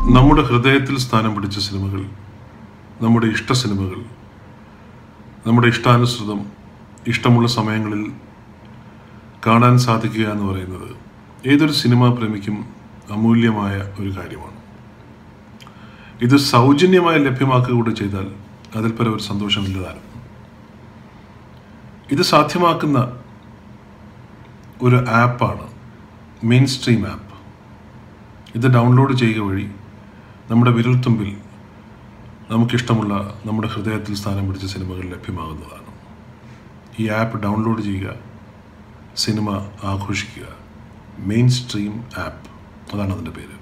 നമ്മുടെ ഹൃദയത്തിൽ സ്ഥാനം പിടിച്ച സിനിമകൾ നമ്മുടെ ഇഷ്ട സിനിമകൾ നമ്മുടെ ഇഷ്ടാനുസൃതം ഇഷ്ടമുള്ള സമയങ്ങളിൽ കാണാൻ സാധിക്കുക എന്ന് പറയുന്നത് ഏതൊരു സിനിമാ പ്രേമിക്കും അമൂല്യമായ ഒരു കാര്യമാണ് ഇത് സൗജന്യമായി ലഭ്യമാക്കുക കൂടി ചെയ്താൽ അതിൽ പരം ഒരു സന്തോഷമില്ലതാനും ഇത് സാധ്യമാക്കുന്ന ഒരു ആപ്പാണ് മെയിൻ സ്ട്രീം ആപ്പ് ഇത് ഡൗൺലോഡ് ചെയ്യുക വഴി നമ്മുടെ വിരൽത്തുമ്പിൽ നമുക്കിഷ്ടമുള്ള നമ്മുടെ ഹൃദയത്തിൽ സ്ഥാനം പിടിച്ച സിനിമകൾ ലഭ്യമാകുന്നതാണ് ഈ ആപ്പ് ഡൗൺലോഡ് ചെയ്യുക സിനിമ ആഘോഷിക്കുക മെയിൻ സ്ട്രീം ആപ്പ് അതാണ് അതിൻ്റെ പേര്